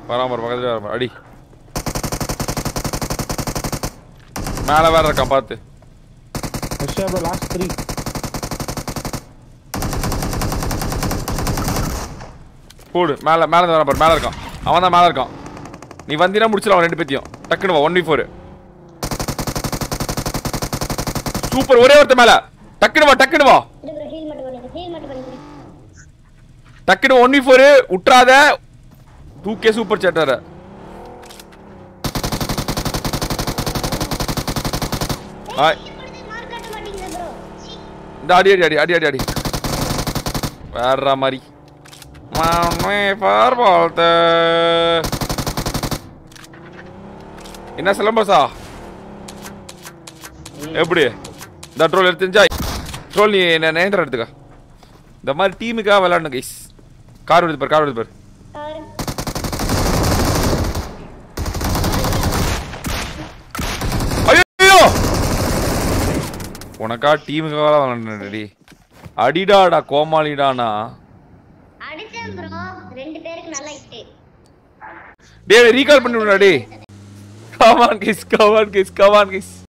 வராம பாரு, பக்கத்துல வராம அடி மேல வேற இருக்கான் பார்த்து ரஷ்யா ப்ரோ லாஸ்ட் த்ரீ போடு மேல மேல இருந்து வரான் பாரு மேல இருக்கான் அவன் தான் மேல இருக்கான் நீ வந்தீனா முடிச்சிடலாம் ரெண்டு பேத்தையும் டக்குனு வா ஒன் வி ஃபோர் சூப்பர் ஒரே ஒருத்த மேல டக்குனு வா டக்குனு வா இது ப்ரோ ஹீல் மட்டும் பண்ணுங்க ஹீல் மட்டும் பண்ணுங்க டக்குனு ஒன் வி ஃபோர் உட்றாத டூ கே சூப்பர் சேட்டர் ஆய் மார்க் காட்ட மாட்டீங்க ப்ரோ இந்த அடி அடி அடி அடி அடி அடி வேற மாதிரி மாமே பார் வாழ்த்த என்ன சிலம்பஸா எப்படி இந்த ட்ரோல் எடுத்து என்ஜாய் ட்ரோல் நீ என்ன நேந்திரம் எடுத்துக்க இந்த மாதிரி டீமுக்காக விளையாடணும் கைஸ் கார் எடுத்து பாரு கார் எடுத்து பாரு கார் ஐயோ உனக்கா டீமுக்காக விளையாடணுடி அடிடாடா கோமாளிடானா அடிச்சேன் ப்ரோ ரெண்டு பேருக்கு நல்லா இட்டு டேய் ரீகால் பண்ணி விடுடா டேய் come on guys come on guys come on guys